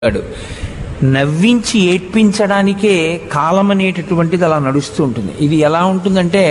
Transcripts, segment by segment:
అంటాడు నవ్వించి ఏడ్పించడానికే కాలం అనేటటువంటిది అలా నడుస్తూ ఉంటుంది ఇది ఎలా ఉంటుందంటే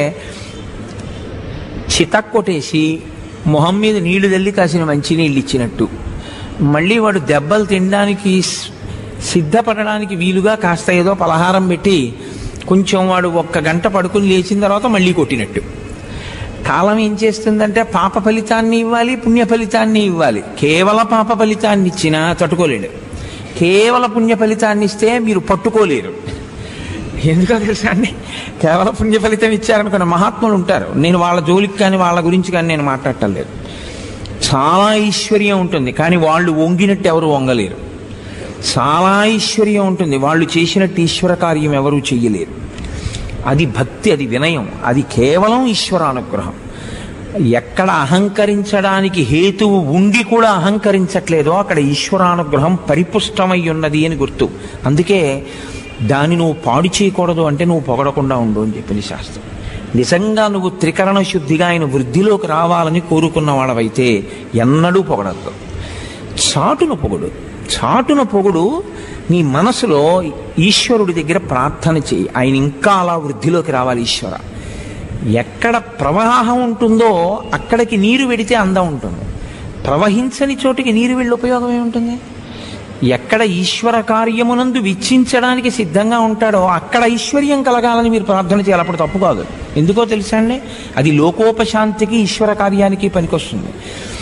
చితక్కొట్టేసి మొహం మీద నీళ్లు తల్లి కాసిన మంచినీళ్ళు ఇచ్చినట్టు మళ్ళీ వాడు దెబ్బలు తినడానికి స్- సిద్ధపడడానికి వీలుగా కాస్త ఏదో పలహారం పెట్టి కొంచెం వాడు ఒక్క గంట పడుకుని లేచిన తర్వాత మళ్ళీ కొట్టినట్టు కాలం ఏం చేస్తుందంటే పాప ఫలితాన్ని ఇవ్వాలి పుణ్య ఫలితాన్ని ఇవ్వాలి కేవల పాప ఫలితాన్ని ఇచ్చినా తట్టుకోలేడు కేవల పుణ్య ఫలితాన్ని ఇస్తే మీరు పట్టుకోలేరు ఎందుకో తెలుసా అండి కేవలం పుణ్య ఫలితం ఇచ్చారనుకున్న మహాత్ములు ఉంటారు నేను వాళ్ళ జోలికి కానీ వాళ్ళ గురించి కానీ నేను మాట్లాడటం లేదు చాలా ఐశ్వర్యం ఉంటుంది కానీ వాళ్ళు వంగినట్టు ఎవరు వంగలేరు చాలా ఐశ్వర్యం ఉంటుంది వాళ్ళు చేసినట్టు ఈశ్వర కార్యం ఎవరూ చెయ్యలేరు అది భక్తి అది వినయం అది కేవలం ఈశ్వరానుగ్రహం ఎక్కడ అహంకరించడానికి హేతువు ఉండి కూడా అహంకరించట్లేదో అక్కడ ఈశ్వరానుగ్రహం పరిపుష్టమై ఉన్నది అని గుర్తు అందుకే దాన్ని నువ్వు పాడు చేయకూడదు అంటే నువ్వు పొగడకుండా ఉండు అని చెప్పింది శాస్త్రం నిజంగా నువ్వు త్రికరణ శుద్ధిగా ఆయన వృద్ధిలోకి రావాలని కోరుకున్న వాడవైతే ఎన్నడూ పొగడద్దు చాటున పొగుడు చాటున పొగుడు నీ మనసులో ఈశ్వరుడి దగ్గర ప్రార్థన చేయి ఆయన ఇంకా అలా వృద్ధిలోకి రావాలి ఈశ్వర ఎక్కడ ప్రవాహం ఉంటుందో అక్కడికి నీరు వెడితే అందం ఉంటుంది ప్రవహించని చోటికి నీరు వెళ్ళి ఉపయోగం ఏముంటుంది ఎక్కడ ఈశ్వర కార్యమునందు విచ్చించడానికి సిద్ధంగా ఉంటాడో అక్కడ ఐశ్వర్యం కలగాలని మీరు ప్రార్థన చేయాలి అప్పుడు తప్పు కాదు ఎందుకో తెలుసా అండి అది లోకోపశాంతికి ఈశ్వర కార్యానికి పనికొస్తుంది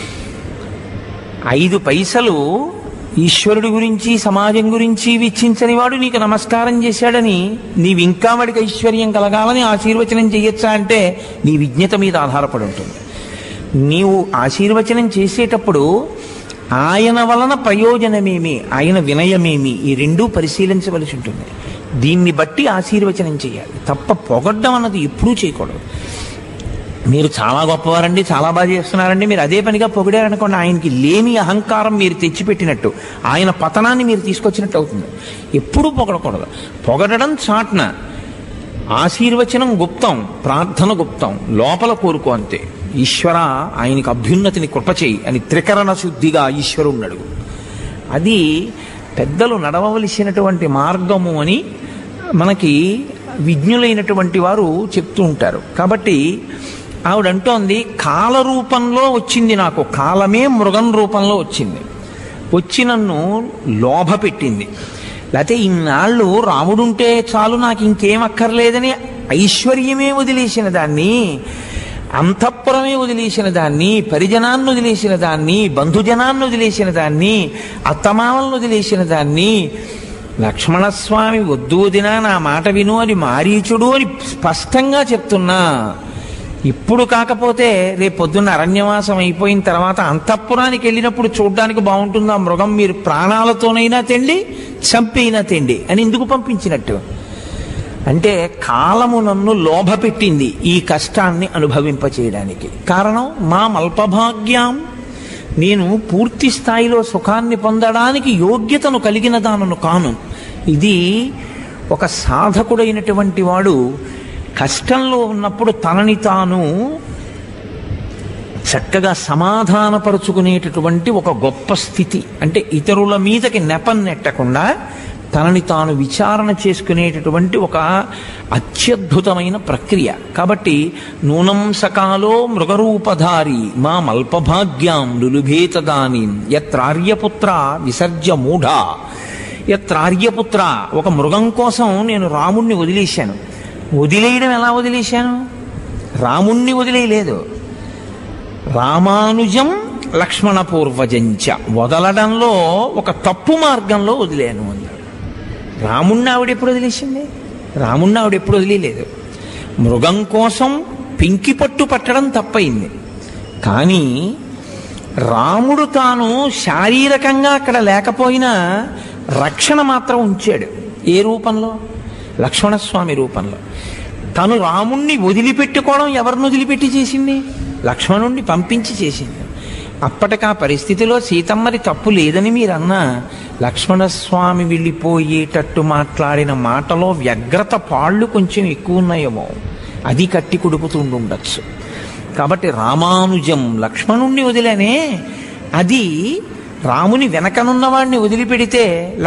ఐదు పైసలు ఈశ్వరుడి గురించి సమాజం గురించి విచ్చించని వాడు నీకు నమస్కారం చేశాడని నీవు ఇంకా వాడికి ఐశ్వర్యం కలగాలని ఆశీర్వచనం చేయొచ్చా అంటే నీ విజ్ఞత మీద ఆధారపడి ఉంటుంది నీవు ఆశీర్వచనం చేసేటప్పుడు ఆయన వలన ప్రయోజనమేమి ఆయన వినయమేమి ఈ రెండూ పరిశీలించవలసి ఉంటుంది దీన్ని బట్టి ఆశీర్వచనం చేయాలి తప్ప పొగడ్డం అన్నది ఎప్పుడూ చేయకూడదు మీరు చాలా గొప్పవారండి చాలా బాగా చేస్తున్నారండి మీరు అదే పనిగా పొగిడారనుకోండి ఆయనకి లేని అహంకారం మీరు తెచ్చిపెట్టినట్టు ఆయన పతనాన్ని మీరు తీసుకొచ్చినట్టు అవుతుంది ఎప్పుడూ పొగడకూడదు పొగడడం చాట్న ఆశీర్వచనం గుప్తం ప్రార్థన గుప్తం లోపల కోరుకో అంతే ఈశ్వర ఆయనకి అభ్యున్నతిని కృపచేయి అని త్రికరణ శుద్ధిగా ఈశ్వరుణ్ణి అడుగు అది పెద్దలు నడవవలసినటువంటి మార్గము అని మనకి విజ్ఞులైనటువంటి వారు చెప్తూ ఉంటారు కాబట్టి ఆవిడంటోంది కాల రూపంలో వచ్చింది నాకు కాలమే మృగం రూపంలో వచ్చింది వచ్చి నన్ను లోభ పెట్టింది లేకపోతే ఇన్నాళ్ళు రాముడుంటే చాలు నాకు ఇంకేం అక్కర్లేదని ఐశ్వర్యమే వదిలేసిన దాన్ని అంతఃపురమే వదిలేసిన దాన్ని పరిజనాన్ని వదిలేసిన దాన్ని బంధుజనాన్ని వదిలేసిన దాన్ని అత్తమామలను వదిలేసిన దాన్ని లక్ష్మణస్వామి వద్దు వదినా నా మాట విను అని మారీచుడు అని స్పష్టంగా చెప్తున్నా ఇప్పుడు కాకపోతే రేపు పొద్దున్న అరణ్యవాసం అయిపోయిన తర్వాత అంతఃపురానికి వెళ్ళినప్పుడు చూడడానికి బాగుంటుంది ఆ మృగం మీరు ప్రాణాలతోనైనా తెండి చంపైనా తెండి అని ఎందుకు పంపించినట్టు అంటే కాలము నన్ను లోభపెట్టింది ఈ కష్టాన్ని అనుభవింపచేయడానికి కారణం మా అల్పభాగ్యం నేను పూర్తి స్థాయిలో సుఖాన్ని పొందడానికి యోగ్యతను కలిగిన దానను కాను ఇది ఒక సాధకుడైనటువంటి వాడు కష్టంలో ఉన్నప్పుడు తనని తాను చక్కగా సమాధానపరుచుకునేటటువంటి ఒక గొప్ప స్థితి అంటే ఇతరుల మీదకి నెపం నెట్టకుండా తనని తాను విచారణ చేసుకునేటటువంటి ఒక అత్యద్భుతమైన ప్రక్రియ కాబట్టి నూనం సకాలో మృగరూపధారి మా మల్పభాగ్యాం లులుభేతదాని యత్రార్యపుత్ర విసర్జ మూఢ యత్రార్యపుత్ర ఒక మృగం కోసం నేను రాముణ్ణి వదిలేశాను వదిలేయడం ఎలా వదిలేశాను రాముణ్ణి వదిలేయలేదు రామానుజం లక్ష్మణ పూర్వజంచ వదలడంలో ఒక తప్పు మార్గంలో వదిలేను అన్నాడు రాముణ్ణి ఆవిడ ఎప్పుడు వదిలేసింది రాముణ్ణి ఆవిడ ఎప్పుడు వదిలేదు మృగం కోసం పింకి పట్టు పట్టడం తప్పయింది కానీ రాముడు తాను శారీరకంగా అక్కడ లేకపోయినా రక్షణ మాత్రం ఉంచాడు ఏ రూపంలో లక్ష్మణస్వామి రూపంలో తను రాముణ్ణి వదిలిపెట్టుకోవడం ఎవరిని వదిలిపెట్టి చేసింది లక్ష్మణుణ్ణి పంపించి చేసింది అప్పటికా పరిస్థితిలో సీతమ్మది తప్పు లేదని మీరన్నా లక్ష్మణస్వామి వెళ్ళిపోయేటట్టు మాట్లాడిన మాటలో వ్యగ్రత పాళ్ళు కొంచెం ఎక్కువ ఉన్నాయేమో అది కట్టి కుడుపుతుండొచ్చు కాబట్టి రామానుజం లక్ష్మణుణ్ణి వదిలేనే అది రాముని వెనకనున్నవాడిని వదిలిపెడితే